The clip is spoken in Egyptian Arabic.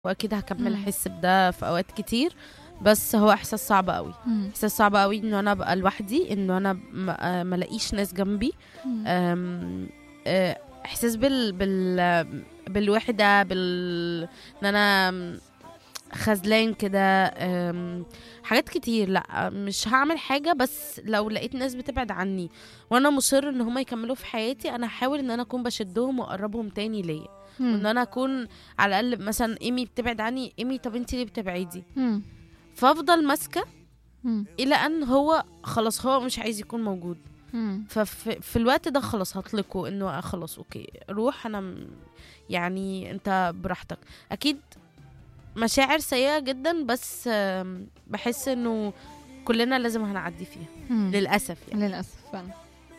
واكيد هكمل مم. احس بده في اوقات كتير بس هو احساس صعب قوي مم. احساس صعب قوي انه انا ابقى لوحدي انه انا م- آه، ما الاقيش ناس جنبي مم. أم، آه، احساس بال بال بالوحده بال ان انا خذلان كده أم، حاجات كتير لا مش هعمل حاجه بس لو لقيت ناس بتبعد عني وانا مصر ان هم يكملوا في حياتي انا هحاول ان انا اكون بشدهم واقربهم تاني ليا وان مم. انا اكون على الاقل مثلا ايمي بتبعد عني ايمي طب انت ليه بتبعدي مم. فافضل ماسكه مم. الى ان هو خلاص هو مش عايز يكون موجود مم. ففي في الوقت ده خلاص هطلقه انه آه خلاص اوكي روح انا م- يعني انت براحتك اكيد مشاعر سيئة جدا بس آم، بحس انه كلنا لازم هنعدي فيها مم. للأسف يعني للأسف فعلا